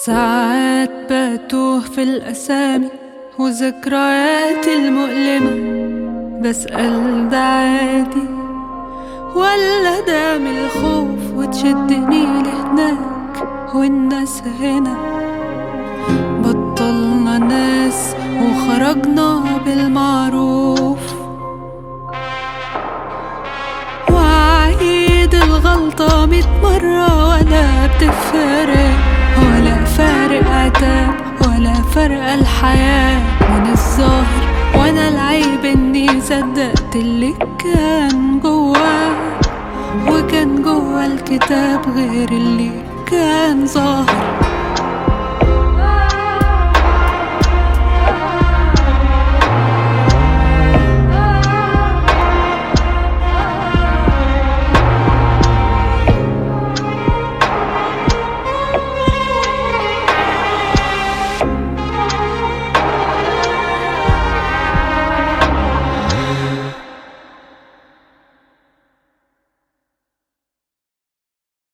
ساعات بتوه في الأسامي وذكرياتي المؤلمة بسأل ده عادي ولا ده من الخوف وتشدني لهناك والناس هنا بطلنا ناس وخرجنا بالمعروف وعيد الغلطة ميت مرة ولا بتفرق ولا فارق عتاب ولا فرق الحياة من الظاهر وانا العيب اني صدقت اللي كان جواه وكان جوا الكتاب غير اللي كان ظاهر